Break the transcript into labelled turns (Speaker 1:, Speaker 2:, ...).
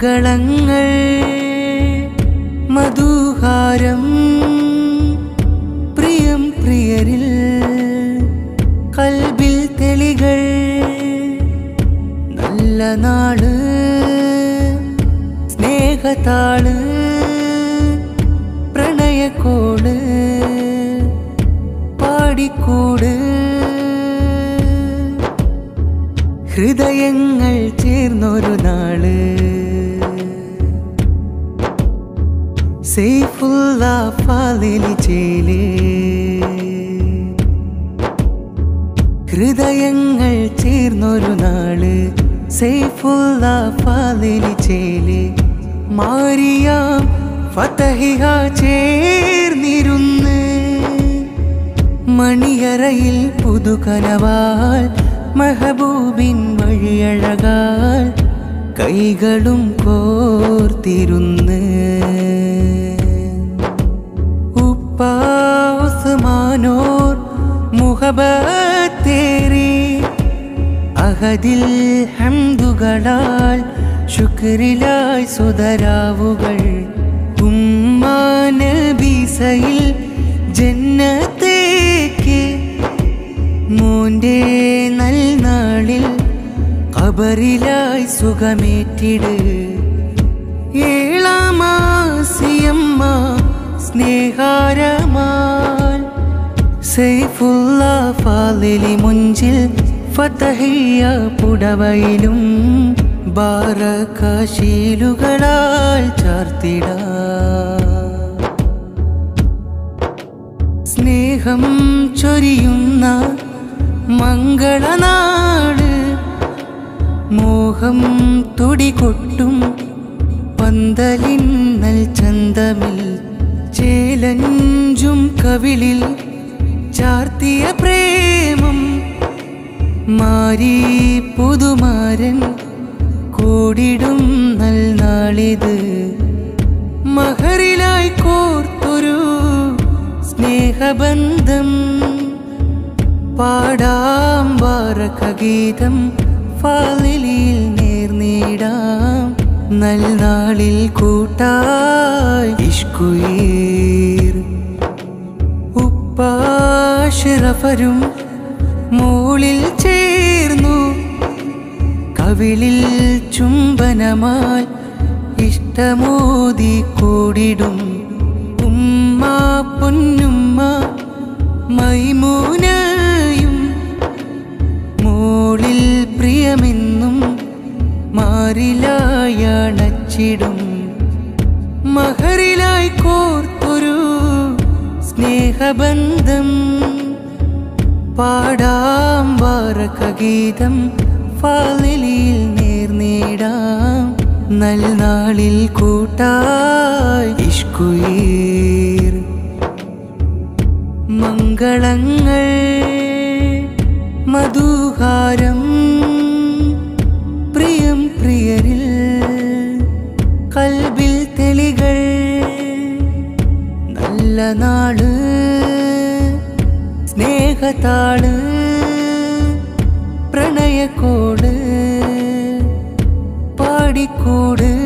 Speaker 1: മംഗളങ്ങൾ മധുഹാരം പ്രിയം പ്രിയരിൽ കൽബിൽ തെളികൾ നല്ല നാള് സ്നേഹത്താള് പ്രണയക്കോള് പാടിക്കൂട് ഹൃദയങ്ങൾ ചേർന്നൊരു നാള് സൈഫുള്ള ഫാലിലി ചേലേ ഹൃദയങ്ങൾ ചേർന്നൊരു നാള് സൈഫുള്ള ഫാലിലി ചേലേ മാറിയാം ഫതഹിഹ ചേർന്നിരുന്ന് മണിയറയിൽ പുതുകനവാൽ മെഹബൂബിൻ വഴിയഴകാൽ കൈകളും കോർത്തിരുന്ന് ഉപ്പാ ഉസ്മാനോർ മുഹബത്തേറി അഹദിൽ ഹംദുകളാൽ ശുക്രിലായി സുതരാവുകൾ ഉമ്മാനബീസയിൽ ജന്നത്തേക്ക് മോന്റെ നൽനാളിൽ കബറിലായി സുഖമേറ്റിട് ഏളാമാസിയമ്മ സ്നേഹാരമാൽ സൈഫുള്ള ഫാലിലി മുഞ്ചിൽ ഫതഹിയ പുടവയിലും ബാറകാശീലുകളാൽ ചാർത്തിടാ സ്നേഹം ചൊരിയുന്ന മംഗളനാട് മോഹം തുടികൊട്ടും പന്തലിന്നൽ ചന്തമിൽ ചേലഞ്ചും കവിളിൽ ചാർത്തിയ പ്രേമം മാരി പുതുമാരൻ കൂടിടും നൽനാളിത് മഹറിലായി കോർത്തൊരു സ്നേഹബന്ധം പാടാം വാരകഗീതം ഫാലിലിൽ നേർനീടാം നൽനാളിൽ കൂട്ടായി ഇഷ്കുയീർ ഉപ്പാശിറഫരും മോളിൽ ചേർന്നു കവിളിൽ ചുംബനമായി ഇഷ്ടമോതി കൂടിടും ഉമ്മ പൊന്നുമ്മ മൈമൂനയും മോളിൽ പ്രിയമെന്നും മാറിലായണച്ചിടും മഹറിലായി കോർത്തൊരു സ്നേഹബന്ധം പാടാം വാരകഗീതം ഫാലിലിൽ നേർനീടാം നൽനാളിൽ കൂട്ടായി ഇഷ്കുയീർ മംഗളങ്ങൾ മധുഹാരം പ്രിയം പ്രിയരിൽ കൽബിൽ തെളികൾ നല്ല നാള് സ്നേഹത്താള് പ്രണയക്കോട് പാടിക്കൂട്